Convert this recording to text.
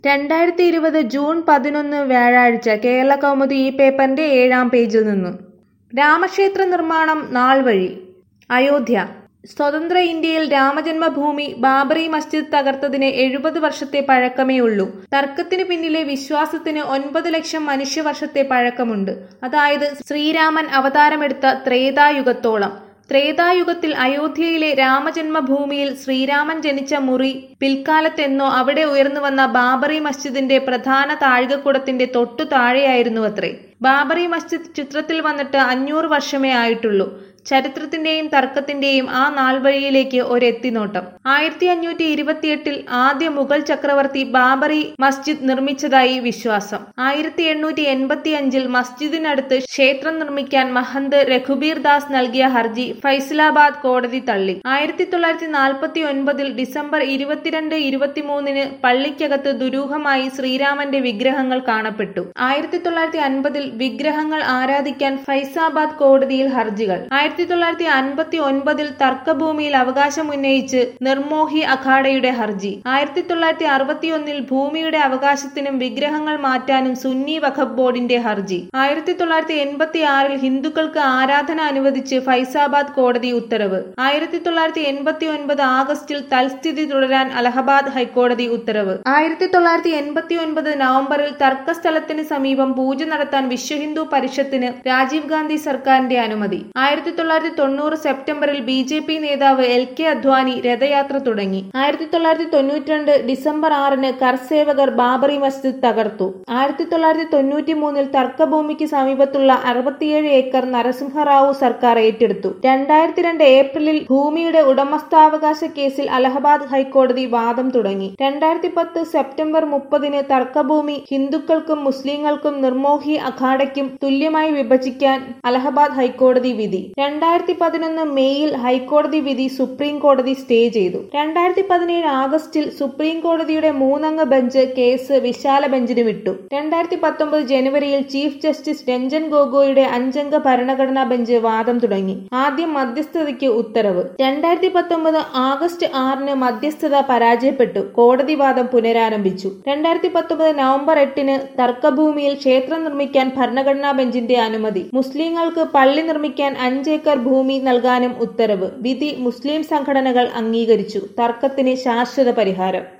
രണ്ടായിരത്തി ഇരുപത് ജൂൺ പതിനൊന്ന് വ്യാഴാഴ്ച കേരള കൗമുദി ഈ പേപ്പറിന്റെ ഏഴാം പേജിൽ നിന്നു രാമക്ഷേത്ര നിർമ്മാണം നാൾ വഴി അയോധ്യ സ്വതന്ത്ര ഇന്ത്യയിൽ രാമജന്മഭൂമി ബാബറി മസ്ജിദ് തകർത്തതിന് എഴുപത് വർഷത്തെ പഴക്കമേ ഉള്ളൂ തർക്കത്തിന് പിന്നിലെ വിശ്വാസത്തിന് ഒൻപത് ലക്ഷം മനുഷ്യവർഷത്തെ പഴക്കമുണ്ട് അതായത് ശ്രീരാമൻ അവതാരമെടുത്ത ത്രേതായുഗത്തോളം ത്രേതായുഗത്തിൽ അയോധ്യയിലെ രാമജന്മഭൂമിയിൽ ശ്രീരാമൻ ജനിച്ച മുറി പിൽക്കാലത്തെന്നോ അവിടെ ഉയർന്നു വന്ന ബാബറി മസ്ജിദിന്റെ പ്രധാന താഴികക്കുടത്തിന്റെ തൊട്ടു താഴെയായിരുന്നു അത്രേ ബാബറി മസ്ജിദ് ചിത്രത്തിൽ വന്നിട്ട് അഞ്ഞൂറ് വർഷമേ ആയിട്ടുള്ളൂ ചരിത്രത്തിന്റെയും തർക്കത്തിന്റെയും ആ നാൾവഴിയിലേക്ക് ഒരെത്തിനോട്ടം ആയിരത്തി അഞ്ഞൂറ്റി ഇരുപത്തിയെട്ടിൽ ആദ്യ മുഗൾ ചക്രവർത്തി ബാബറി മസ്ജിദ് നിർമ്മിച്ചതായി വിശ്വാസം ആയിരത്തി എണ്ണൂറ്റി എൺപത്തി അഞ്ചിൽ മസ്ജിദിനടുത്ത് ക്ഷേത്രം നിർമ്മിക്കാൻ മഹന്ത് രഘുബീർ ദാസ് നൽകിയ ഹർജി ഫൈസലാബാദ് കോടതി തള്ളി ആയിരത്തി തൊള്ളായിരത്തി നാൽപ്പത്തി ഒൻപതിൽ ഡിസംബർ ഇരുപത്തിരണ്ട് ഇരുപത്തിമൂന്നിന് പള്ളിക്കകത്ത് ദുരൂഹമായി ശ്രീരാമന്റെ വിഗ്രഹങ്ങൾ കാണപ്പെട്ടു ആയിരത്തി തൊള്ളായിരത്തി അൻപതിൽ വിഗ്രഹങ്ങൾ ആരാധിക്കാൻ ഫൈസാബാദ് കോടതിയിൽ ഹർജികൾ ആയിരത്തി തൊള്ളായിരത്തി അൻപത്തി ഒൻപതിൽ തർക്കഭൂമിയിൽ അവകാശം ഉന്നയിച്ച് നിർമോഹി അഖാഡയുടെ ഹർജി ആയിരത്തി തൊള്ളായിരത്തി അറുപത്തിയൊന്നിൽ ഭൂമിയുടെ അവകാശത്തിനും വിഗ്രഹങ്ങൾ മാറ്റാനും സുന്നി വഖഫ് ബോർഡിന്റെ ഹർജി ആയിരത്തി തൊള്ളായിരത്തി എൺപത്തി ആറിൽ ഹിന്ദുക്കൾക്ക് ആരാധന അനുവദിച്ച് ഫൈസാബാദ് കോടതി ഉത്തരവ് ആയിരത്തി തൊള്ളായിരത്തി എൺപത്തി ഒൻപത് ആഗസ്റ്റിൽ തൽസ്ഥിതി തുടരാൻ അലഹബാദ് ഹൈക്കോടതി ഉത്തരവ് ആയിരത്തി തൊള്ളായിരത്തി എൺപത്തി ഒൻപത് നവംബറിൽ തർക്കസ്ഥലത്തിന് സമീപം പൂജ നടത്താൻ വിശ്വഹിന്ദു പരിഷത്തിന് രാജീവ് ഗാന്ധി സർക്കാരിന്റെ അനുമതി ആയിരത്തി തൊള്ളായിരത്തി തൊണ്ണൂറ് സെപ്റ്റംബറിൽ ബി ജെ പി നേതാവ് എൽ കെ അദ്വാനി രഥയാത്ര തുടങ്ങി ആയിരത്തി തൊള്ളായിരത്തി തൊണ്ണൂറ്റിരണ്ട് ഡിസംബർ ആറിന് കർസേവകർ ബാബറി മസ്ജിദ് തകർത്തു ആയിരത്തി തൊള്ളായിരത്തി തൊണ്ണൂറ്റി മൂന്നിൽ തർക്കഭൂമിക്ക് സമീപത്തുള്ള അറുപത്തിയേഴ് ഏക്കർ നരസിംഹറാവു സർക്കാർ ഏറ്റെടുത്തു രണ്ടായിരത്തി രണ്ട് ഏപ്രിലിൽ ഭൂമിയുടെ ഉടമസ്ഥാവകാശ കേസിൽ അലഹബാദ് ഹൈക്കോടതി വാദം തുടങ്ങി രണ്ടായിരത്തി പത്ത് സെപ്റ്റംബർ മുപ്പതിന് തർക്കഭൂമി ഹിന്ദുക്കൾക്കും മുസ്ലിങ്ങൾക്കും നിർമോഹി അഖാഡയ്ക്കും തുല്യമായി വിഭജിക്കാൻ അലഹബാദ് ഹൈക്കോടതി വിധി രണ്ടായിരത്തി പതിനൊന്ന് മെയ്യിൽ ഹൈക്കോടതി വിധി സുപ്രീം കോടതി സ്റ്റേ ചെയ്തു രണ്ടായിരത്തി പതിനേഴ് ആഗസ്റ്റിൽ സുപ്രീം കോടതിയുടെ മൂന്നംഗ ബെഞ്ച് കേസ് വിശാല ബെഞ്ചിന് വിട്ടു രണ്ടായിരത്തി പത്തൊമ്പത് ജനുവരിയിൽ ചീഫ് ജസ്റ്റിസ് രഞ്ജൻ ഗൊഗോയുടെ അഞ്ചംഗ ഭരണഘടനാ ബെഞ്ച് വാദം തുടങ്ങി ആദ്യം മധ്യസ്ഥതയ്ക്ക് ഉത്തരവ് രണ്ടായിരത്തി പത്തൊമ്പത് ആഗസ്റ്റ് ആറിന് മധ്യസ്ഥത പരാജയപ്പെട്ടു കോടതി വാദം പുനരാരംഭിച്ചു രണ്ടായിരത്തി പത്തൊമ്പത് നവംബർ എട്ടിന് തർക്കഭൂമിയിൽ ക്ഷേത്രം നിർമ്മിക്കാൻ ഭരണഘടനാ ബെഞ്ചിന്റെ അനുമതി മുസ്ലിങ്ങൾക്ക് പള്ളി നിർമ്മിക്കാൻ അഞ്ചേക്കർ ഭൂമി നൽകാനും ഉത്തരവ് വിധി മുസ്ലിം സംഘടനകൾ അംഗീകരിച്ചു തർക്കത്തിന് ശാശ്വത പരിഹാരം